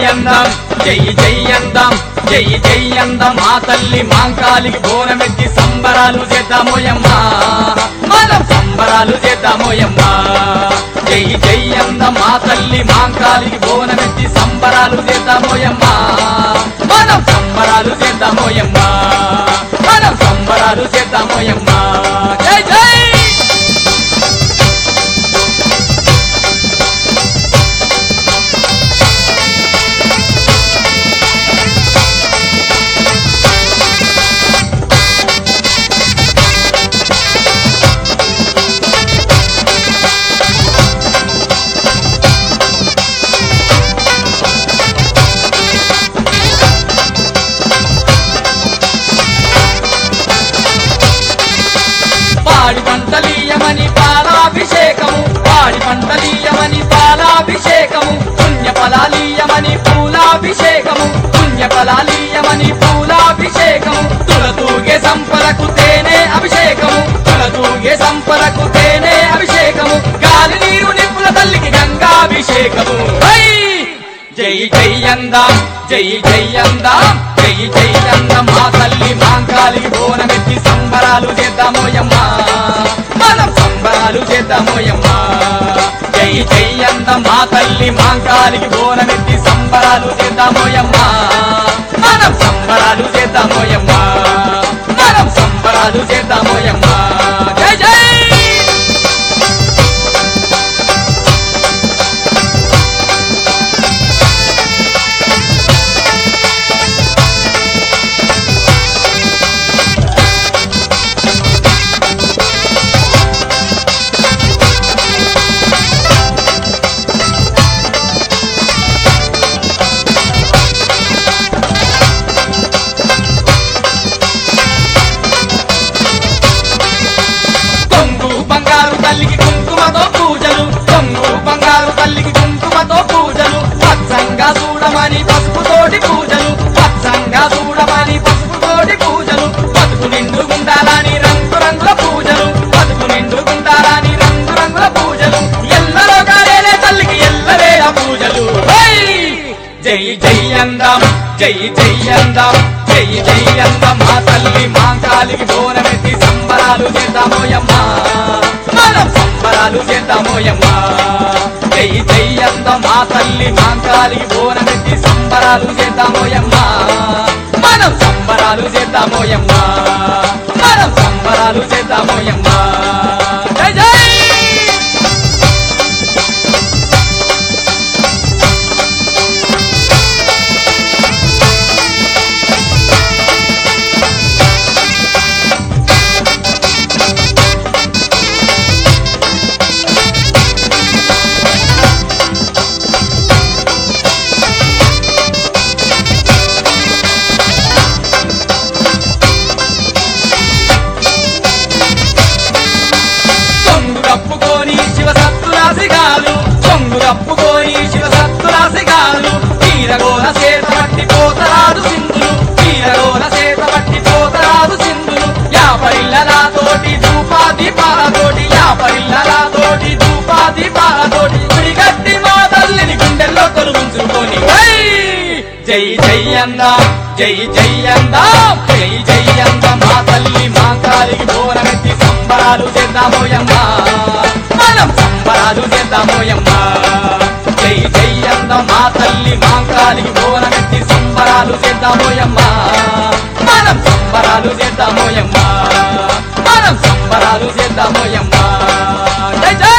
జయ్యందాం జై జయ్యందాం జై జయ్యందాం మా తల్లి మాంకాలికి బోనమెత్తి సంబరాలు చేద్దామోయమ్మా మనం సంబరాలు చేద్దామోయమ్మా జై జయ్యందాం మా తల్లి మాంకాలికి బోనమెత్తి సంబరాలు చేద్దామోయమ్మా మనం సంబరాలు చేద్దామోయమ్మా మనం సంబరాలు చేద్దామోయమ్మా జై జై పాడి పంటలీయమని పాలాభిషేకము పాడి పంటలీయమని పాలాభిషేకము పుణ్య ఫలాలీయమని పూలాభిషేకము పుణ్య ఫలాలీయమని పూలాభిషేకము తులతూగే సంపరకు తేనె అభిషేకము తులతూగే సంపరకు తేనె అభిషేకము గాలి నీరు నిప్పుల తల్లికి గంగాభిషేకము హై! జై జయ్యందాం జై జయ్యందాం జై జయ్యందాం మా తల్లి మాంకాలికి బోనమెత్తి సంబరాలు చేద్దామోయమ్మా మనం సంబరాలు చేద్దామోయమ్మా జై జయ్యందాం మా తల్లి మాంకాలికి బోనమెత్తి సంబరాలు చేద్దామోయమ్మా మనం సంబరాలు చేద్దామోయమ్మా మనం సంబరాలు చేద్దామోయమ్మా జై జై కొంగు బంగారు తల్లికి కుంకుమతో పూజలు కొంగు బంగారు తల్లికి కుంకుమతో పూజలు పచ్చంగా చూడమని పసుపుతోటి పూజలు పచ్చంగా చూడమని పసుపుతోటి పూజలు బతుకు నిండు గుండాలని రంగు రంగుల పూజలు బతుకు నిండు గుండాలని రంగు రంగుల పూజలు ఎల్లలో కాలేనే తల్లికి ఎల్లవేళ పూజలు హై! జై జై అందాం జై జై అందాం జై జై అందాం మా తల్లి మా కాలికి బోనమెత్తి సంబరాలు చేద్దామోయమ్మా మనం సంబరాలు చేద్దామోయమ్మా జై జై అందాం మా తల్లి మా కాలికి బోనమెత్తి సంబరాలు చేద్దామోయమ్మా మనం సంబరాలు చేద్దామోయమ్మా మనం సంబరాలు చేద్దామోయమ్మా జై జై కొంగు కప్పుకొని శివ సత్తురాశిగాలు కొంగు కప్పుకొని శివ సత్తురాశిగాలు తీరగోన చేత పట్టి పోతరాదు సింధులు తీరగోన చేత పట్టి పోతరాదు సింధులు యాపరిల్లలాతోటి ధూపా దీపాలతోటి యాపరిల్లలాతోటి ధూపా దీపాలతోటి గుడిగట్టి మా తల్లిని గుండెల్లో తొలుగుంచుకొని హై! జై జై అందా జై జై అందా జై జై అందా మా తల్లి మా కాలికి బోనమెత్తి సంబరాలు చేద్దామోయమ్మా మనం సంబరాలు చేద్దామోయమ్మా జై జై అందా మా తల్లి మా కాలికి బోనమెత్తి సంబరాలు చేద్దామోయమ్మా మనం సంబరాలు చేద్దామోయమ్మా మనం సంబరాలు చేద్దామోయమ్మా జై జై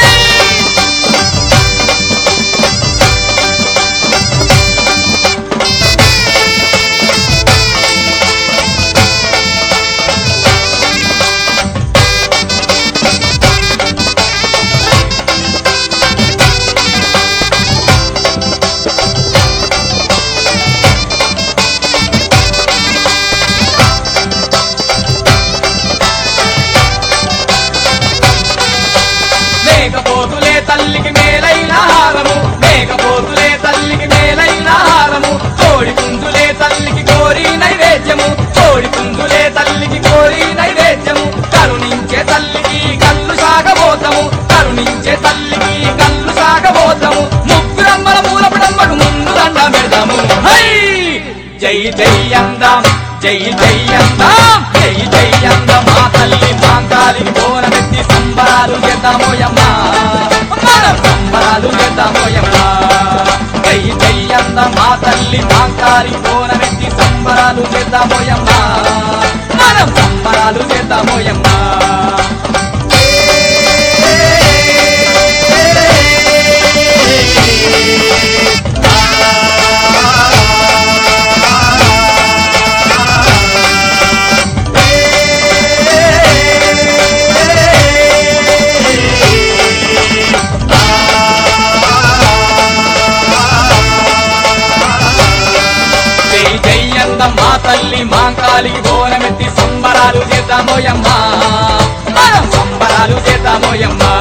జై అందం జై జై అందం జై జై అందం మా తల్లి మాంకాలి బోనమెత్తి సంబరాలు చేద్దామోయమ్మా మనం సంబరాలు చేద్దామోయమ్మా జై జై అందం మా తల్లి మాంకాలి బోనమెత్తి సంబరాలు చేద్దామోయమ్మా మనం సంబరాలు చేద్దామోయమ్మా జై జై అందం మా తల్లి మాంకాలికి బోనమెత్తి సంబరాలు చేద్దామోయమ్మా మనం సంబరాలు చేద్దామోయమ్మా